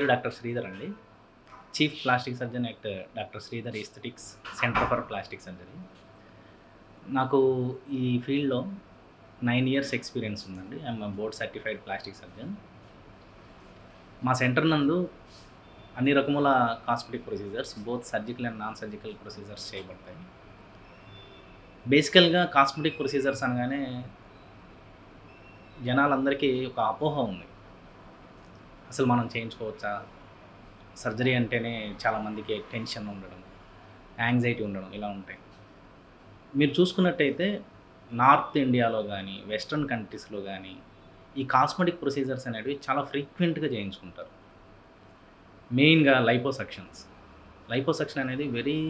doctor Sridhar అండి chief plastic surgeon at doctor Sridhar aesthetics centre for plastic surgery నాకు ఈ ఫీల్డ్లో నైన్ ఇయర్స్ ఎక్స్పీరియన్స్ ఉందండి I'm board certified plastic surgeon మా centre నందు అన్ని రకముల cosmetic procedures both surgical and non surgical procedures చేయబడతాయి బేసికల్గా కాస్మెటిక్ ప్రొసీజర్స్ అనగానే జనాలందరికీ ఒక అపోహ ఉంది అసలు మనం చేయించుకోవచ్చా సర్జరీ అంటేనే చాలామందికి టెన్షన్ ఉండడం యాంగ్జైటీ ఉండడం ఇలా ఉంటాయి మీరు చూసుకున్నట్టయితే నార్త్ ఇండియాలో కానీ వెస్ట్రన్ కంట్రీస్లో కానీ ఈ కాస్మెటిక్ ప్రొసీజర్స్ అనేవి చాలా ఫ్రీక్వెంట్గా చేయించుకుంటారు మెయిన్గా లైపోసక్షన్స్ లైపోసక్షన్ అనేది వెరీ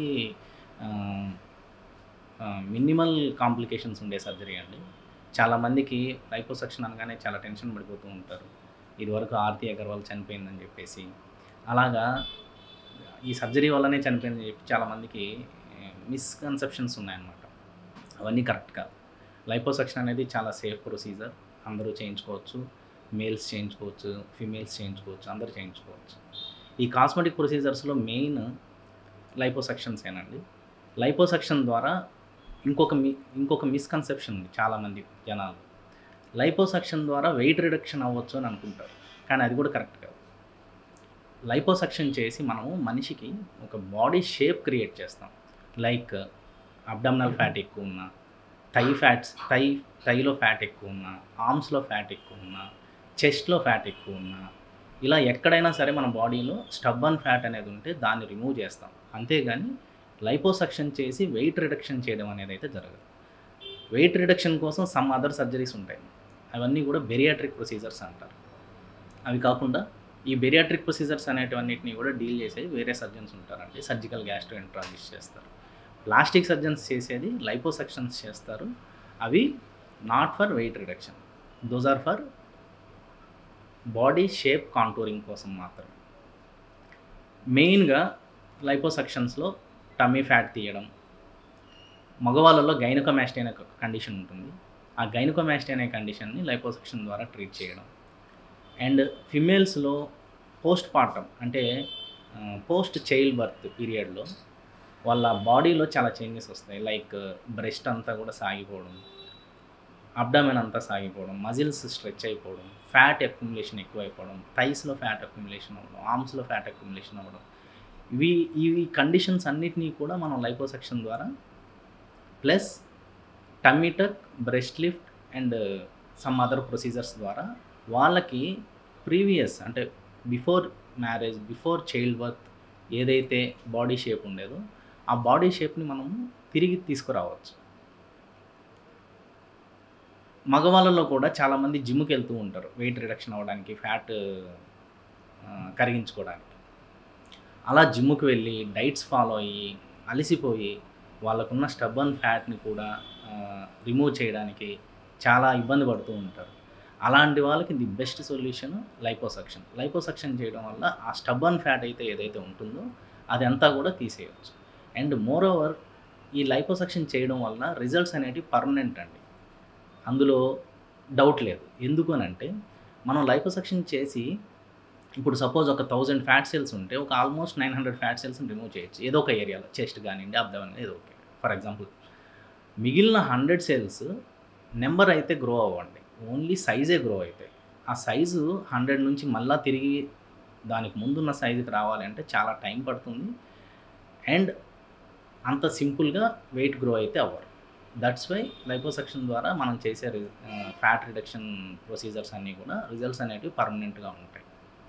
మినిమల్ కాంప్లికేషన్స్ ఉండే సర్జరీ అండి చాలామందికి లైపోసక్షన్ అనగానే చాలా టెన్షన్ పడిపోతూ ఉంటారు ఇదివరకు ఆర్తి అగర్వాల్ చనిపోయిందని చెప్పేసి అలాగా ఈ సర్జరీ వల్లనే చనిపోయిందని చెప్పి చాలామందికి మిస్కన్సెప్షన్స్ ఉన్నాయన్నమాట అవన్నీ కరెక్ట్ కాదు లైపోసక్షన్ అనేది చాలా సేఫ్ ప్రొసీజర్ అందరూ చేయించుకోవచ్చు మేల్స్ చేయించుకోవచ్చు ఫిమేల్స్ చేయించుకోవచ్చు అందరూ చేయించుకోవచ్చు ఈ కాస్మెటిక్ ప్రొసీజర్స్లో మెయిన్ లైపోసక్షన్స్ ఏనండి లైపోసక్షన్ ద్వారా ఇంకొక మీ ఇంకొక మిస్కన్సెప్షన్ ఉంది చాలామంది జనాలు లైపోసక్షన్ ద్వారా వెయిట్ రిడక్షన్ అవ్వచ్చు అని అనుకుంటారు కానీ అది కూడా కరెక్ట్ కాదు లైపోసక్షన్ చేసి మనము మనిషికి ఒక బాడీ షేప్ క్రియేట్ చేస్తాం లైక్ అబ్డమినల్ ఫ్యాట్ ఎక్కువ ఉన్నా థై ఫ్యాట్స్ థై థైలో ఫ్యాట్ ఎక్కువ ఉన్నా ఆర్మ్స్లో ఫ్యాట్ ఎక్కువ ఉన్నా చెస్ట్లో ఫ్యాట్ ఎక్కువ ఉన్నా ఇలా ఎక్కడైనా సరే మన బాడీలో స్టబ్బన్ ఫ్యాట్ అనేది ఉంటే దాన్ని రిమూవ్ చేస్తాం అంతేగాని లైపోసక్షన్ చేసి వెయిట్ రిడక్షన్ చేయడం అనేది అయితే జరగదు వెయిట్ రిడక్షన్ కోసం సమ్ అదర్ సర్జరీస్ ఉంటాయి అవన్నీ కూడా బెరియాట్రిక్ ప్రొసీజర్స్ అంటారు అవి కాకుండా ఈ బెరియాట్రిక్ ప్రొసీజర్స్ అనేటివన్నిటిని కూడా డీల్ చేసేది వేరే సర్జన్స్ ఉంటారండి సర్జికల్ గ్యాస్ట్రో ఎంట్రాలజిస్ట్ చేస్తారు ప్లాస్టిక్ సర్జన్స్ చేసేది లైపోసక్షన్స్ చేస్తారు అవి not for weight reduction those are for body shape contouring కోసం మాత్రమే మెయిన్గా లైపోసక్షన్స్లో టమ్మీ ఫ్యాట్ తీయడం మగవాళ్ళలో గైనకోమాస్టీ అనే ఒక కండిషన్ ఉంటుంది ఆ గైనకోమాస్టీ అనే కండిషన్ని లైపోసక్షన్ ద్వారా ట్రీట్ చేయడం అండ్ ఫిమేల్స్లో పోస్ట్ పార్టం అంటే పోస్ట్ చైల్డ్ బర్త్ పీరియడ్లో వాళ్ళ బాడీలో చాలా చేంజెస్ వస్తాయి లైక్ బ్రెస్ట్ అంతా కూడా సాగిపోవడం అబ్డామెన్ అంతా సాగిపోవడం మజిల్స్ స్ట్రెచ్ అయిపోవడం ఫ్యాట్ అక్యుములేషన్ ఎక్కువైపోవడం థైస్లో ఫ్యాట్ అక్యుములేషన్ అవ్వడం ఆర్మ్స్లో ఫ్యాట్ అక్యుములేషన్ అవ్వడం ఇవి ఇవి కండిషన్స్ అన్నిటినీ కూడా మనం లైపోసెక్షన్ ద్వారా plus tummy tuck breast lift and some other procedures ద్వారా వాళ్ళకి ప్రీవియస్ అంటే before marriage before child birth ఏదైతే బాడీ షేప్ ఉండేదో ఆ బాడీ షేప్ని మనము తిరిగి తీసుకురావచ్చు మగవాళ్ళలో కూడా చాలామంది జిమ్కి వెళ్తూ ఉంటారు వెయిట్ రిడక్షన్ అవ్వడానికి ఫ్యాట్ కరిగించుకోవడానికి అలా జిమ్కి వెళ్ళి డైట్స్ ఫాలో అయ్యి అలసిపోయి వాళ్ళకున్న స్టబ్బన్ ఫ్యాట్ని కూడా రిమూవ్ చేయడానికి చాలా ఇబ్బంది పడుతూ ఉంటారు అలాంటి వాళ్ళకి the best solution liposuction liposuction చేయడం వల్ల ఆ స్టబ్బన్ ఫ్యాట్ అయితే ఏదైతే ఉంటుందో అది అంతా కూడా తీసేయవచ్చు అండ్ మోర్ ఓవర్ ఈ లైపోసక్షన్ చేయడం వల్ల రిజల్ట్స్ అనేటివి పర్మనెంట్ అండి అందులో డౌట్ లేదు ఎందుకు అని అంటే మనం లైపోసక్షన్ చేసి ఇప్పుడు సపోజ్ ఒక థౌజండ్ ఫ్యాట్ సెల్స్ ఉంటే ఒక ఆల్మోస్ట్ నైన్ హండ్రెడ్ ఫ్యాట్ సెల్స్ని రిమూవ్ చేయొచ్చు ఏదో ఒక ఏరియాలో చెస్ట్ కానివ్వండి అబ్దమన్ ఏదో ఓకే ఫర్ ఎగ్జాంపుల్ మిగిలిన హండ్రెడ్ సెల్స్ నెంబర్ అయితే గ్రో అవ్వండి ఓన్లీ సైజే గ్రో అవుతాయి ఆ సైజు హండ్రెడ్ నుంచి మళ్ళీ తిరిగి దానికి ముందున్న సైజుకి రావాలి అంటే చాలా టైం పడుతుంది అండ్ అంత సింపుల్గా వెయిట్ గ్రో అయితే అవ్వరు దట్స్ వై లైపోసెక్షన్ ద్వారా మనం చేసే ఫ్యాట్ రిడక్షన్ ప్రొసీజర్స్ అన్నీ కూడా రిజల్ట్స్ అనేటివి పర్మనెంట్గా ఉంటాయి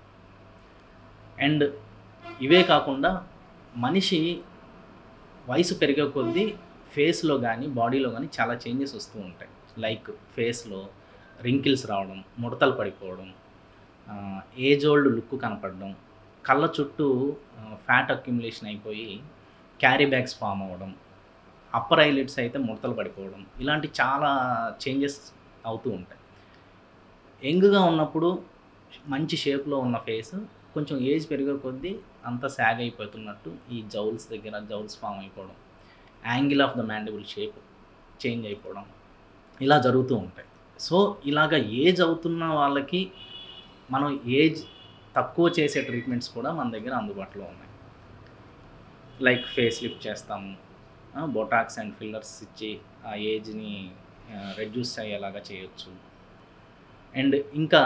అండ్ ఇవే కాకుండా మనిషి వయసు పెరిగే కొద్దీ ఫేస్లో కానీ బాడీలో కానీ చాలా చేంజెస్ వస్తూ ఉంటాయి లైక్ ఫేస్లో రింకిల్స్ రావడం ముడతలు పడిపోవడం ఏజ్ ఓల్డ్ లుక్ కనపడడం కళ్ళ చుట్టూ ఫ్యాట్ అక్యుములేషన్ అయిపోయి క్యారీ బ్యాగ్స్ ఫామ్ అవ్వడం అప్పర్ ఐలిడ్స్ అయితే ముడతలు పడిపోవడం ఇలాంటి చాలా చేంజెస్ అవుతూ ఉంటాయి యంగ్గా ఉన్నప్పుడు మంచి షేప్లో ఉన్న ఫేస్ కొంచెం ఏజ్ పెరిగే కొద్దీ అంత సాగ్ అయిపోతున్నట్టు ఈ జౌల్స్ దగ్గర జౌల్స్ ఫామ్ అయిపోవడం angle of the mandible shape change అయిపోవడం ఇలా జరుగుతూ ఉంటాయి సో ఇలాగ ఏజ్ అవుతున్న వాళ్ళకి మనం ఏజ్ తక్కువ చేసే ట్రీట్మెంట్స్ కూడా మన దగ్గర అందుబాటులో ఉన్నాయి లైక్ ఫేస్ లిఫ్ట్ చేస్తాము బొటాక్స్ అండ్ ఫిల్లర్స్ ఇచ్చి ఆ ఏజ్ని రెడ్యూస్ అయ్యేలాగా చేయొచ్చు అండ్ ఇంకా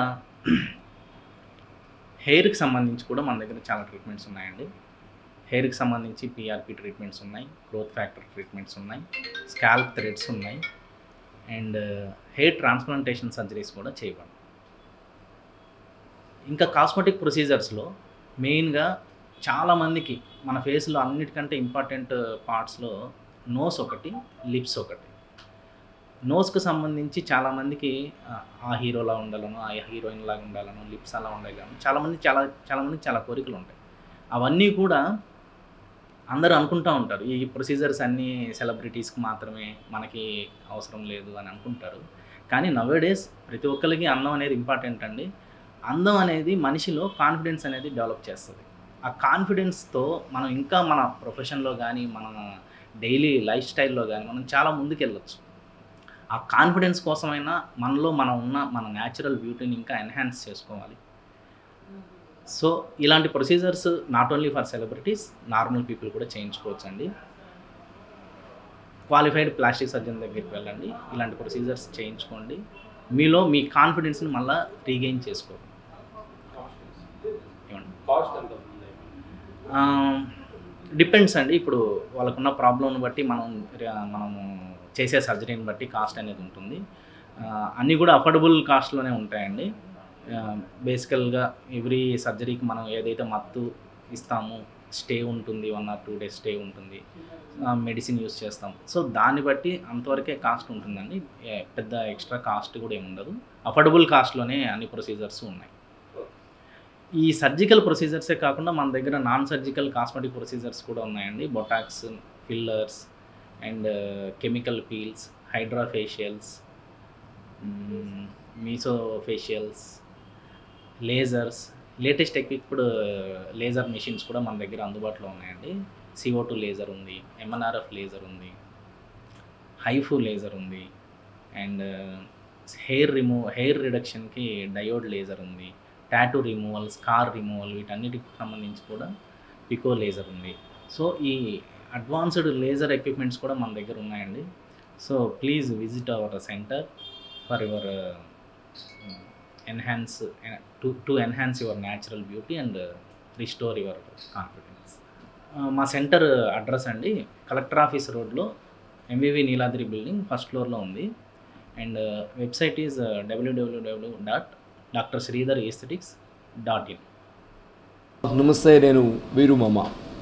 హెయిర్కి సంబంధించి కూడా మన దగ్గర చాలా ట్రీట్మెంట్స్ ఉన్నాయండి హెయిర్కి సంబంధించి పిఆర్పి ట్రీట్మెంట్స్ ఉన్నాయి గ్రోత్ ఫ్యాక్టర్ ట్రీట్మెంట్స్ ఉన్నాయి స్కాల్ప్ థ్రెడ్స్ ఉన్నాయి అండ్ హెయిర్ ట్రాన్స్ప్లాంటేషన్ సర్జరీస్ కూడా చేయబడి ఇంకా కాస్మెటిక్ ప్రొసీజర్స్లో మెయిన్గా చాలామందికి మన ఫేస్లో అన్నిటికంటే ఇంపార్టెంట్ పార్ట్స్లో నోస్ ఒకటి లిప్స్ ఒకటి నోస్కి సంబంధించి చాలామందికి ఆ, ఆ హీరోలా ఉండాలను ఆ హీరోయిన్ లాగా ఉండాలను లిప్స్ అలా ఉండాలను చాలామంది చాలా చాలామందికి చాలా కోరికలు ఉంటాయి అవన్నీ కూడా అందరూ అనుకుంటూ ఉంటారు ఈ ప్రొసీజర్స్ అన్నీ సెలబ్రిటీస్కి మాత్రమే మనకి అవసరం లేదు అని అనుకుంటారు కానీ నవేడేస్ ప్రతి ఒక్కరికి అందం అనేది ఇంపార్టెంట్ అండి అందం అనేది మనిషిలో కాన్ఫిడెన్స్ అనేది డెవలప్ చేస్తుంది ఆ కాన్ఫిడెన్స్తో మనం ఇంకా మన ప్రొఫెషన్లో కానీ మన డైలీ లైఫ్ స్టైల్లో కానీ మనం చాలా ముందుకెళ్ళొచ్చు ఆ కాన్ఫిడెన్స్ కోసమైనా మనలో మనం ఉన్న మన న్యాచురల్ బ్యూటీని ఇంకా ఎన్హాన్స్ చేసుకోవాలి సో ఇలాంటి procedures not only for celebrities normal people కూడా చేయించుకోవచ్చు అండి క్వాలిఫైడ్ ప్లాస్టిక్ సర్జన్ దగ్గరికి వెళ్ళండి ఇలాంటి ప్రొసీజర్స్ చేయించుకోండి మీలో మీ కాన్ఫిడెన్స్ని మళ్ళీ రీగెయిన్ చేసుకోండి ఏమండి కాస్ట్ ఎంత ఉంది డిపెండ్స్ అండి ఇప్పుడు వాళ్ళకున్న ప్రాబ్లంని బట్టి మనం మనము చేసే సర్జరీని బట్టి కాస్ట్ అనేది ఉంటుంది ఆ, అన్నీ కూడా అఫోర్డబుల్ కాస్ట్లోనే ఉంటాయండి బేసికల్గా ఎవ్రీ సర్జరీకి మనం ఏదైతే మత్తు ఇస్తాము స్టే ఉంటుంది one or two days stay ఉంటుంది మెడిసిన్ యూస్ చేస్తాం సో దాన్ని బట్టి అంతవరకే కాస్ట్ ఉంటుందండి ఏ- పెద్ద ఎక్స్ట్రా కాస్ట్ కూడా ఏమి ఉండదు అఫోర్డబుల్ కాస్ట్లోనే అన్ని ప్రొసీజర్స్ ఉన్నాయి ఈ సర్జికల్ ప్రొసీజర్సే కాకుండా మన దగ్గర నాన్ సర్జికల్ కాస్మెటిక్ ప్రొసీజర్స్ కూడా ఉన్నాయండి Botox fillers and chemical peels hydra facials meso facials lasers latest equipped laser machines కూడా మన దగ్గర అందుబాటులో ఉన్నాయండి సిఓ టూ లేజర్ ఉంది ఎంఎన్ఆర్ఎఫ్ లేజర్ ఉంది హైఫు లేజర్ ఉంది అండ్ హెయిర్ రిమూవ్ హెయిర్ రిడక్షన్కి డయోడ్ లేజర్ ఉంది టాటూ రిమూవల్ స్కార్ రిమూవల్ వీటన్నిటికి సంబంధించి కూడా పికో లేజర్ ఉంది సో ఈ అడ్వాన్స్డ్ లేజర్ ఎక్విప్మెంట్స్ కూడా మన దగ్గర ఉన్నాయండి so please visit our centre for your enhance to to enhance your natural beauty and restore your confidence మా సెంటర్ అడ్రస్ అండి కలెక్టర్ ఆఫీస్ రోడ్లో ఎంవివి నీలాద్రి బిల్డింగ్ ఫస్ట్ ఫ్లోర్లో ఉంది and website is W W W dot doctor Sridhar aesthetics dot in నమస్తే నేను వీరు మామ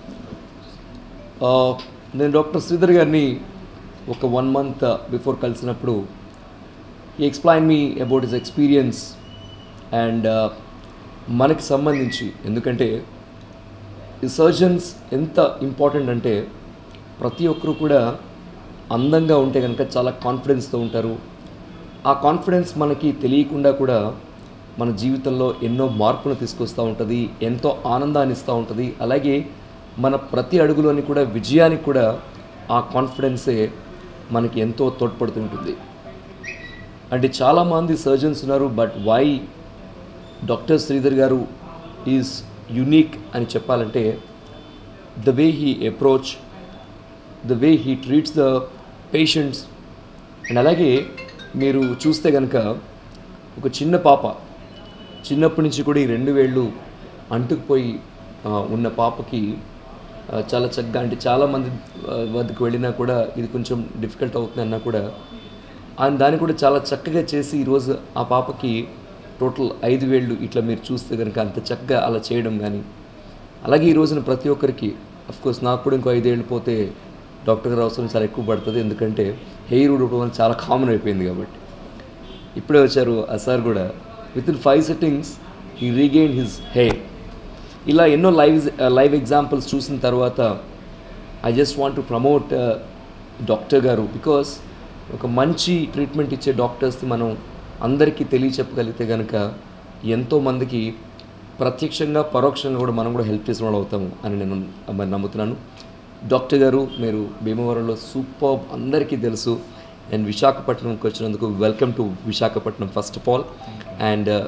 ఆ, నేను డాక్టర్ శ్రీధర్ గారిని ఒక వన్ మంత్ బిఫోర్ కలిసినప్పుడు ఈ explain me about his experience and మనకి సంబంధించి ఎందుకంటే ఈ సర్జన్స్ ఎంత ఇంపార్టెంట్ అంటే ప్రతి ఒక్కరు కూడా అందంగా ఉంటే కనుక చాలా కాన్ఫిడెన్స్తో ఉంటారు ఆ కాన్ఫిడెన్స్ మనకి తెలియకుండా కూడా మన జీవితంలో ఎన్నో మార్పులు తీసుకొస్తూ ఉంటుంది ఎంతో ఆనందాన్ని ఇస్తూ ఉంటుంది అలాగే మన ప్రతి అడుగులోని కూడా విజయానికి కూడా ఆ కాన్ఫిడెన్సే మనకి ఎంతో తోడ్పడుతుంటుంది అంటే చాలామంది సర్జన్స్ ఉన్నారు బట్ వై డాక్టర్ శ్రీధర్ గారు ఈజ్ యునీక్ అని చెప్పాలంటే the way he approach the way he treats the patients and అలాగే మీరు చూస్తే కనుక ఒక చిన్న పాప చిన్నప్పటి నుంచి కూడా ఈ రెండు వేళ్ళు అంటుకుపోయి ఆ, ఉన్న పాపకి ఆ, చాలా చక్కగా అంటే చాలామంది ఆ, వద్దకు వెళ్ళినా కూడా ఇది కొంచెం డిఫికల్ట్ అవుతుంది అన్నా కూడా ఆయన దాన్ని కూడా చాలా చక్కగా చేసి ఈరోజు ఆ పాపకి టోటల్ ఐదు వేళ్ళు ఇట్లా మీరు చూస్తే కనుక అంత చక్కగా అలా చేయడం కానీ అలాగే ఈ రోజున ప్రతి ఒక్కరికి కోర్స్ నాకు కూడా ఇంకో ఐదేళ్ళు పోతే డాక్టర్ గారు అవసరం చాలా ఎక్కువ పడుతుంది ఎందుకంటే హెయిర్ ఊడటం వల్ల చాలా కామన్ అయిపోయింది కాబట్టి ఇప్పుడే వచ్చారు ఆ సార్ కూడా విత్ ఇన్ ఫైవ్ సెట్టింగ్స్ ఈ రీగెయిన్ హిజ్ హెయిర్ ఇలా ఎన్నో లైవ్ లైవ్ ఎగ్జాంపుల్స్ చూసిన తర్వాత I just want to promote doctor గారు బికాస్ ఒక మంచి ట్రీట్మెంట్ ఇచ్చే డాక్టర్స్ని మనం అందరికీ తెలియచెప్పగలిగితే కనుక ఎంతోమందికి ప్రత్యక్షంగా పరోక్షంగా కూడా మనం కూడా హెల్ప్ చేసిన వాళ్ళు అవుతాము అని నేను మరి నమ్ముతున్నాను డాక్టర్ గారు మీరు భీమవరంలో సూపర్ అందరికీ తెలుసు అండ్ విశాఖపట్నంకి వచ్చినందుకు welcome to Visakhapatnam first of all and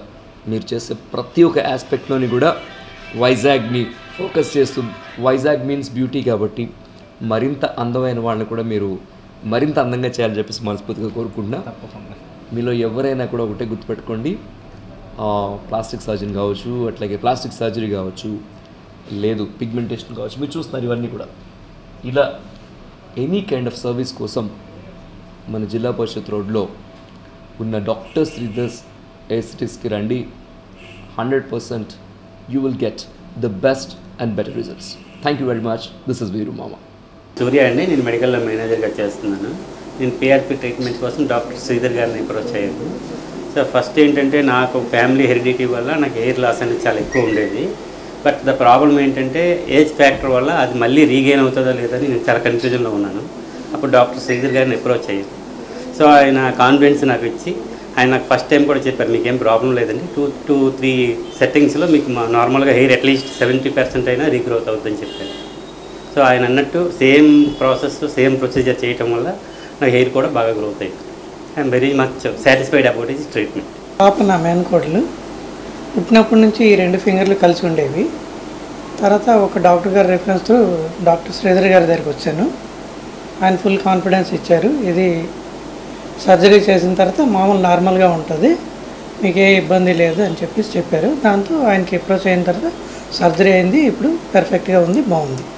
మీరు చేసే ప్రతి ఒక్క ఆస్పెక్ట్లోని కూడా వైజాగ్ని ఫోకస్ చేస్తూ వైజాగ్ మీన్స్ బ్యూటీ కాబట్టి మరింత అందమైన వాళ్ళని కూడా మీరు మరింత అందంగా చేయాలని చెప్పేసి మనస్ఫూర్తిగా కోరుకుంటున్నా తప్పకుండా మీలో ఎవరైనా కూడా ఒకటే గుర్తుపెట్టుకోండి ఆ, ప్లాస్టిక్ సర్జన్ కావచ్చు అట్లాగే ప్లాస్టిక్ సర్జరీ కావచ్చు లేదు పిగ్మెంటేషన్ కావచ్చు మీరు చూస్తున్నారు ఇవన్నీ కూడా ఇలా ఎనీ కైండ్ ఆఫ్ సర్వీస్ కోసం మన జిల్లా పరిషత్ రోడ్లో ఉన్న డాక్టర్ శ్రీధర్స్ ఎస్టిస్కి రండి hundred percent you will get the best and better results thank you very much this is Veeru మామ సూర్య అండి నేను మెడికల్లో మేనేజర్గా చేస్తున్నాను నేను పిఆర్పి ట్రీట్మెంట్ కోసం డాక్టర్ శ్రీధర్ గారిని అప్రోచ్ అయ్యాను సో ఫస్ట్ ఏంటంటే నాకు ఫ్యామిలీ హెరిడిటీ వల్ల నాకు ఎయిర్ లాస్ అనేది చాలా ఎక్కువ ఉండేది బట్ ద ప్రాబ్లం ఏంటంటే ఏజ్ ఫ్యాక్టర్ వల్ల అది మళ్ళీ రీగెయిన్ అవుతుందో లేదని నేను చాలా కన్ఫ్యూజన్లో ఉన్నాను అప్పుడు డాక్టర్ శ్రీధర్ గారిని అప్రోచ్ అయ్యాను సో ఆయన కాన్ఫిడెన్స్ నాకు ఇచ్చి ఆయన నాకు ఫస్ట్ టైం కూడా చెప్పారు మీకేం ప్రాబ్లం లేదండి టూ టూ త్రీ సెట్టింగ్స్లో మీకు నార్మల్గా హెయిర్ అట్లీస్ట్ సెవెంటీ పర్సెంట్ అయినా రీగ్రోత్ అవుతుందని చెప్పారు సో ఆయన అన్నట్టు సేమ్ ప్రాసెస్ సేమ్ ప్రొసీజర్ చేయటం వల్ల నా హెయిర్ కూడా బాగా గ్రోత్ అయింది I'm very much satisfied about this treatment పాప నా మేనకోడలు పుట్టినప్పటి నుంచి ఈ రెండు ఫింగర్లు కలిసి ఉండేవి తర్వాత ఒక డాక్టర్ గారి రెఫరెన్స్ త్రూ డాక్టర్ శ్రీధర్ గారి దగ్గరికి వచ్చాను ఆయన ఫుల్ కాన్ఫిడెన్స్ ఇచ్చారు ఇది సర్జరీ చేసిన తర్వాత మామూలు నార్మల్గా ఉంటుంది మీకు ఏ ఇబ్బంది లేదు అని చెప్పేసి చెప్పారు దాంతో ఆయనకి అప్రోచ్ అయిన తర్వాత సర్జరీ అయింది ఇప్పుడు పర్ఫెక్ట్గా ఉంది బాగుంది